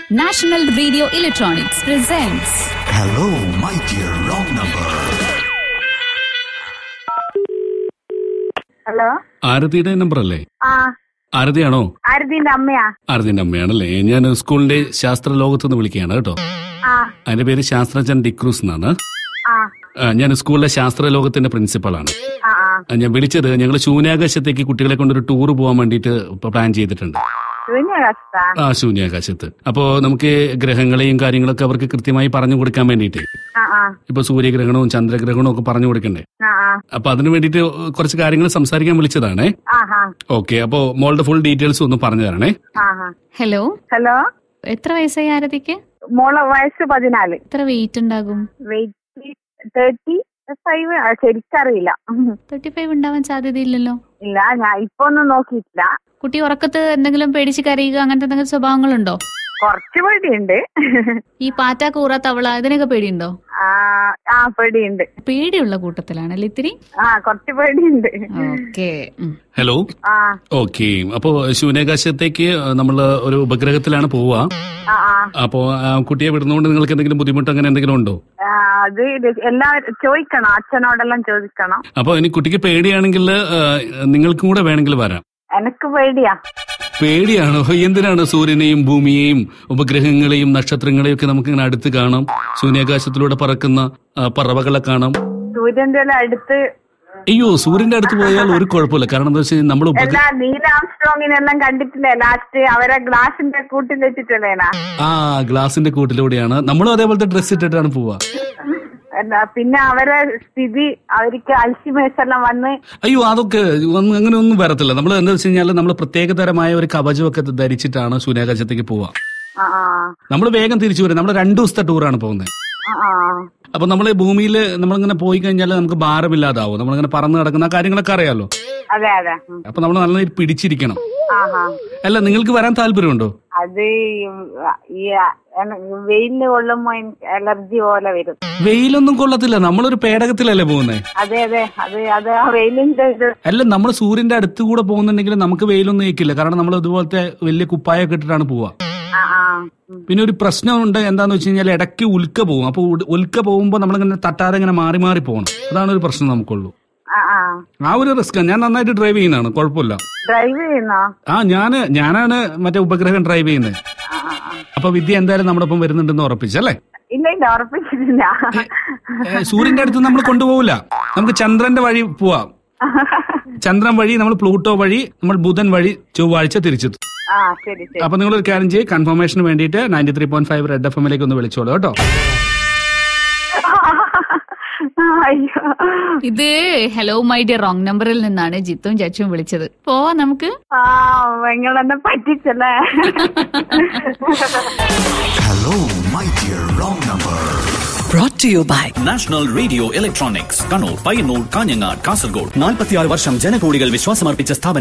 National Radio Electronics presents Hello, my dear wrong number. Hello ആരതിയുടെ number അല്ലേ ആ ആരതിയാണോ ആരതിന്റെ അമ്മയാ ആരതിന്റെ അമ്മയാണല്ലേ ഞാൻ സ്കൂളിന്റെ ശാസ്ത്ര ലോകത്ത് നിന്ന് വിളിക്കുകയാണ് കേട്ടോ ആ അതിന്റെ പേര് ശാസ്ത്രജ്ഞൻ ഡിക്രൂസ് എന്നാണ് ആ ആ, ഞാൻ സ്കൂളിലെ ശാസ്ത്ര ലോകത്തിന്റെ പ്രിൻസിപ്പളാണ് ആ ആ ആ, ഞാൻ വിളിച്ചത് ഞങ്ങൾ ശൂന്യാകാശത്തേക്ക് കുട്ടികളെ കൊണ്ടൊരു ടൂർ പോകാൻ വേണ്ടിയിട്ട് പ്ലാൻ ചെയ്തിട്ടുണ്ട് ശൂന്യാകാശത്താ ആ ശൂന്യാകാശത്ത് അപ്പോ നമുക്ക് ഗ്രഹങ്ങളെയും കാര്യങ്ങളൊക്കെ അവർക്ക് കൃത്യമായി പറഞ്ഞു കൊടുക്കാൻ വേണ്ടിയിട്ട് ആ ആ ഇപ്പൊ സൂര്യഗ്രഹണവും ചന്ദ്രഗ്രഹണവും ഒക്കെ പറഞ്ഞു കൊടുക്കണ്ടേ ആ ആ അപ്പൊ അതിന് വേണ്ടിയിട്ട് കുറച്ച് കാര്യങ്ങൾ സംസാരിക്കാൻ വിളിച്ചതാണേ ആ ആ ഓക്കെ അപ്പോ മോളുടെ ഫുൾ ഡീറ്റെയിൽസ് ഒന്ന് പറഞ്ഞു തരണേ ആ ആ ഹലോ ഹലോ എത്ര വയസ്സായി ആരതിക്ക് മോളെ വയസ്സ് പതിനാല് എത്ര വെയിറ്റ് ഉണ്ടാകും വെയിറ്റ് തേർട്ടി ഫൈവ് ശരിക്കറിയില്ല തേർട്ടി ഫൈവ് ഉണ്ടാവാൻ സാധ്യതയില്ലല്ലോ ഇല്ല ഞാൻ ഇപ്പൊ ഒന്നും നോക്കിയിട്ടില്ല കുട്ടി ഉറക്കത്ത് എന്തെങ്കിലും പേടിച്ച് കരയുക അങ്ങനത്തെ എന്തെങ്കിലും സ്വഭാവങ്ങളുണ്ടോ കുറച്ച് പേടിയുണ്ട് ഈ പാറ്റ കൂറ തവള ഇതിനൊക്കെ പേടിയുണ്ടോ ആ ആ പേടിയുണ്ട് പേടിയുള്ള കൂട്ടത്തിലാണല്ലേ ഇത്തിരി ആ കുറച്ച് പേടിയുണ്ട് ഓക്കെ ഹലോ ആ ഓക്കെ അപ്പോ ശൂന്യാകാശത്തേക്ക് നമ്മൾ ഒരു ഉപഗ്രഹത്തിലാണ് പോവുക ആ ആ അപ്പോ ആ കുട്ടിയെ വിടുന്നതുകൊണ്ട് നിങ്ങൾക്ക് എന്തെങ്കിലും ബുദ്ധിമുട്ട് അങ്ങനെ എന്തെങ്കിലും ഉണ്ടോ ആ, അത് എല്ലാവരും ചോദിക്കണം അച്ഛനോടെല്ലാം ചോദിക്കണം അപ്പൊ ഇനി കുട്ടിക്ക് പേടിയാണെങ്കിൽ ആ, നിങ്ങൾക്കും കൂടെ വേണമെങ്കിൽ വരാം എനക്ക് പേടിയാ പേടിയാണോ എന്തിനാണ് സൂര്യനെയും ഭൂമിയെയും ഉപഗ്രഹങ്ങളെയും നക്ഷത്രങ്ങളെയും ഒക്കെ നമുക്ക് ഇങ്ങനെ അടുത്ത് കാണാം ശൂന്യാകാശത്തിലൂടെ പറക്കുന്ന ആ, പറവകളെ കാണാം സൂര്യന്റെ എല്ലാം അടുത്ത് അയ്യോ സൂര്യന്റെ അടുത്ത് പോയാൽ ഒരു കുഴപ്പമില്ല കാരണം എന്താ വെച്ചാൽ നമ്മൾ ഉപഗ്ര എല്ലാ നീല ആംസ്ട്രോങ്ങിനെല്ലാം കണ്ടിട്ടില്ലേ ലാസ്റ്റ് അവരെ ഗ്ലാസിന്റെ കൂട്ടിൽ വെച്ചിട്ടില്ലേനാ ആ ഗ്ലാസിന്റെ കൂട്ടിലൂടെയാണ് നമ്മളും അതേപോലത്തെ ഡ്രസ്സ് ഇട്ടിട്ടാണ് പോവാ എന്താ പിന്നെ അവരെ സ്ഥിതി അവർക്ക് അൽഷിമേഴ്സ് എല്ലാം വന്ന് അയ്യോ അതൊക്കെ ഒന്നും അങ്ങനെ ഒന്നും വരത്തില്ല നമ്മൾ എന്താ വെച്ച് കഴിഞ്ഞാൽ നമ്മൾ പ്രത്യേകതരമായ ഒരു കവചമൊക്കെ ധരിച്ചിട്ടാണ് ശൂന്യാകാശത്തേക്ക് പോവാ ആ ആ നമ്മൾ വേഗം തിരിച്ചു വരും നമ്മൾ രണ്ടു ദിവസത്തെ ടൂറാണ് പോകുന്നത് ആ, ആ അപ്പൊ നമ്മൾ ഭൂമിയിൽ നമ്മളിങ്ങനെ പോയി കഴിഞ്ഞാൽ നമുക്ക് ഭാരമില്ലാതാവും നമ്മളിങ്ങനെ പറന്ന് കിടക്കുന്ന ആ കാര്യങ്ങളൊക്കെ അറിയാലോ അതെ അതെ ഉം. അപ്പൊ നമ്മൾ നല്ല രീതിയിൽ പിടിച്ചിരിക്കണം ആ ആ അല്ല നിങ്ങൾക്ക് വരാൻ താല്പര്യമുണ്ടോ അത് ഈ എന- വെയിലിന് കൊള്ളുമ്പോ എനിക്ക് അലർജി പോലെ വരും വെയിലൊന്നും കൊള്ളത്തില്ല നമ്മളൊരു പേടകത്തിലല്ലേ പോകുന്നത് അതെ അതെ അത് അത് ആ വെയിലിന്റെ ഇത് അല്ല നമ്മൾ സൂര്യന്റെ അടുത്ത് കൂടെ പോകുന്നുണ്ടെങ്കിൽ നമുക്ക് വെയിലൊന്നും ഏക്കില്ല കാരണം നമ്മൾ ഇതുപോലത്തെ വലിയ കുപ്പായൊക്കെ ഇട്ടിട്ടാണ് പോവാ ആ ആ ഉം. പിന്നെ ഒരു പ്രശ്നമുണ്ട് എന്താന്ന് വെച്ച് കഴിഞ്ഞാൽ ഇടയ്ക്ക് ഉൽക്ക പോകും അപ്പൊ ഉൽ- ഉൽക്ക പോകുമ്പോൾ നമ്മളിങ്ങനെ തട്ടാതെ ഇങ്ങനെ മാറി മാറി പോകണം അതാണ് ഒരു പ്രശ്നം നമുക്കുള്ളൂ ആ ആ ആ ഒരു റിസ്ക് ഞാൻ നന്നായിട്ട് ഡ്രൈവ് ചെയ്യുന്നതാണ് കുഴപ്പമില്ല ഡ്രൈവ് ചെയ്യുന്നോ ആ ഞാന് ഞാനാണ് മറ്റേ ഉപഗ്രഹം ഡ്രൈവ് ചെയ്യുന്നത് ആ ആ ആ. അപ്പൊ വിദ്യ എന്തായാലും നമ്മുടെ ഒപ്പം വരുന്നുണ്ടെന്ന് ഉറപ്പിച്ചല്ലേ ഇല്ല ഇല്ല ഉറപ്പിച്ചിട്ടില്ല ഏ, സൂര്യന്റെ അടുത്ത് നമ്മൾ കൊണ്ടുപോകില്ല നമുക്ക് ചന്ദ്രന്റെ വഴി പോവാം ചന്ദ്രൻ വഴി നമ്മൾ പ്ലൂട്ടോ വഴി നമ്മൾ ബുധൻ വഴി ചൊവ്വാഴ്ച തിരിച്ചെത്തും ആ ശരി ശരി അപ്പൊ നിങ്ങൾ ഒരു കാര്യം ചെയ്യും കൺഫർമേഷന് വേണ്ടിയിട്ട് ninety three point five red F എമ്മിലേക്ക് ഒന്ന് വിളിച്ചോളൂ കേട്ടോ അയ്യോ ഇത് ഹലോ മൈ ഡിയർ റോങ് നമ്പറിൽ നിന്നാണ് ജിത്തും ചച്ചും വിളിച്ചത് പോവാ നമുക്ക് ആ നിങ്ങളെന്നെ പറ്റിച്ചല്ലേ Hello, my dear wrong number. brought to you by national radio electronics Kannur Payyanur Kanhangad Kasaragod നാൽപ്പത്തിയാറ് വർഷം ജനകോടികൾ വിശ്വാസമർപ്പിച്ച സ്ഥാപനം